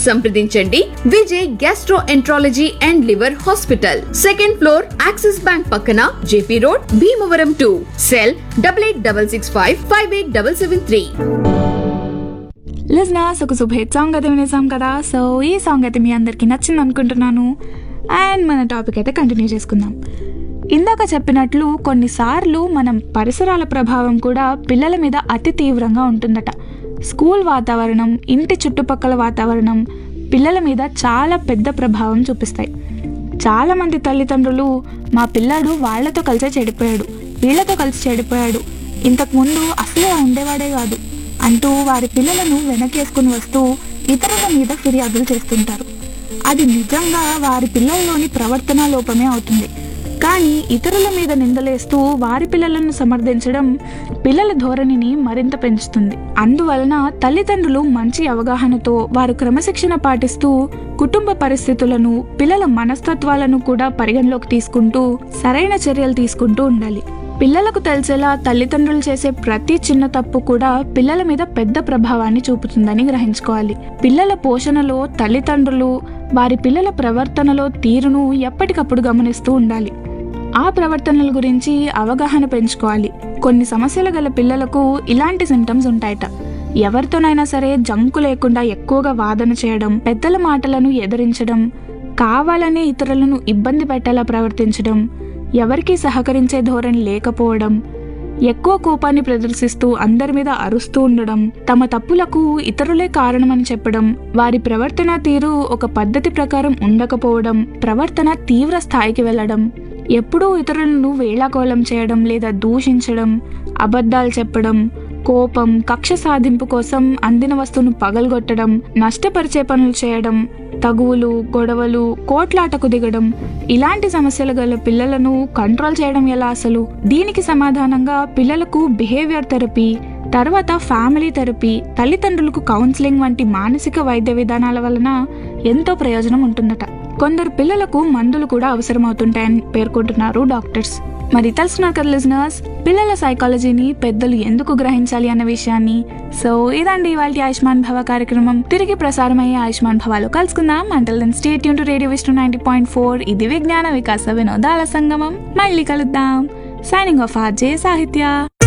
సంప్రదించండి Vijay gastroenterology and liver hospital second floor Axis Bank పక్కన JP road Bhimavaram to cell double eight double six five five eight double seven three listeners ఒక super hit song అయితే వినేసాం కదా so ఈ song అయితే మీ అందరికీ నచ్చింది అనుకుంటున్నాను అండ్ మన టాపిక్ అయితే కంటిన్యూ చేసుకుందాం ఇందాక చెప్పినట్లు కొన్నిసార్లు మనం పరిసరాల ప్రభావం కూడా పిల్లల మీద అతి తీవ్రంగా ఉంటుందట స్కూల్ వాతావరణం ఇంటి చుట్టుపక్కల వాతావరణం పిల్లల మీద చాలా పెద్ద ప్రభావం చూపిస్తాయి చాలామంది తల్లిదండ్రులు మా పిల్లాడు వాళ్ళతో కలిసే చెడిపోయాడు వీళ్ళతో కలిసి చెడిపోయాడు ఇంతకు ముందు అసలే ఉండేవాడే కాదు అంటూ వారి పిల్లలను వెనకేసుకుని వస్తూ ఇతరుల మీద ఫిర్యాదులు చేస్తుంటారు అది నిజంగా వారి పిల్లల్లోని ప్రవర్తన లోపమే అవుతుంది కానీ ఇతరుల మీద నిందలేస్తూ వారి పిల్లలను సమర్థించడం పిల్లల ధోరణిని మరింత పెంచుతుంది అందువలన తల్లిదండ్రులు మంచి అవగాహనతో వారు క్రమశిక్షణ పాటిస్తూ కుటుంబ పరిస్థితులను పిల్లల మనస్తత్వాలను కూడా పరిగణలోకి తీసుకుంటూ సరైన చర్యలు తీసుకుంటూ ఉండాలి పిల్లలకు తెలిసేలా తల్లిదండ్రులు చేసే ప్రతి చిన్న తప్పు కూడా పిల్లల మీద పెద్ద ప్రభావాన్ని చూపుతుందని గ్రహించుకోవాలి పిల్లల పోషణలో తల్లిదండ్రులు వారి పిల్లల ప్రవర్తనలో తీరును ఎప్పటికప్పుడు గమనిస్తూ ఉండాలి ఆ ప్రవర్తనల గురించి అవగాహన పెంచుకోవాలి కొన్ని సమస్యలు గల పిల్లలకు ఇలాంటి సిమ్టమ్స్ ఉంటాయట ఎవరితోనైనా సరే జంకు లేకుండా ఎక్కువగా వాదన చేయడం పెద్దల మాటలను ఎదిరించడం కావాలనే ఇతరులను ఇబ్బంది పెట్టేలా ప్రవర్తించడం ఎవరికీ సహకరించే ధోరణి లేకపోవడం ఎక్కువ కోపాన్ని ప్రదర్శిస్తూ అందరి మీద అరుస్తూ ఉండడం తమ తప్పులకు ఇతరులే కారణమని చెప్పడం వారి ప్రవర్తన తీరు ఒక పద్ధతి ప్రకారం ఉండకపోవడం ప్రవర్తన తీవ్ర స్థాయికి వెళ్ళడం ఎప్పుడూ ఇతరులను వేళాకోళం చేయడం లేదా దూషించడం అబద్ధాలు చెప్పడం కోపం కక్ష సాధింపు కోసం అందిన వస్తువును పగలగొట్టడం నష్టపరిచే పనులు చేయడం తగువులు గొడవలు కోట్లాటకు దిగడం ఇలాంటి సమస్యలు గల పిల్లలను కంట్రోల్ చేయడం ఎలా అసలు దీనికి సమాధానంగా పిల్లలకు బిహేవియర్ థెరపీ తర్వాత ఫ్యామిలీ థెరపీ తల్లిదండ్రులకు కౌన్సిలింగ్ వంటి మానసిక వైద్య విధానాల వలన ఎంతో ప్రయోజనం ఉంటుందట కొందరు పిల్లలకు మందులు కూడా అవసరమవుతుంటాయని పేర్కొంటున్నారు డాక్టర్స్ మరి తెలుసున్నారు కదా లిజనర్స్ పిల్లల సైకాలజీని పెద్దలు ఎందుకు గ్రహించాలి అన్న విషయాన్ని సో ఇదండి ఇవాళ ఆయుష్మాన్ భవ కార్యక్రమం తిరిగి ప్రసారమయ్యే ఆయుష్మాన్ భవాలో కలుసుకుందాం అంటల్ దెన్ స్టేట్ యూన్ to radio Vishnu ninety point four ఇది విజ్ఞాన వికాస వినోదాల సంగమం మళ్ళీ కలుద్దాం సైనింగ్ ఆఫ్ ఆర్జే సాహిత్య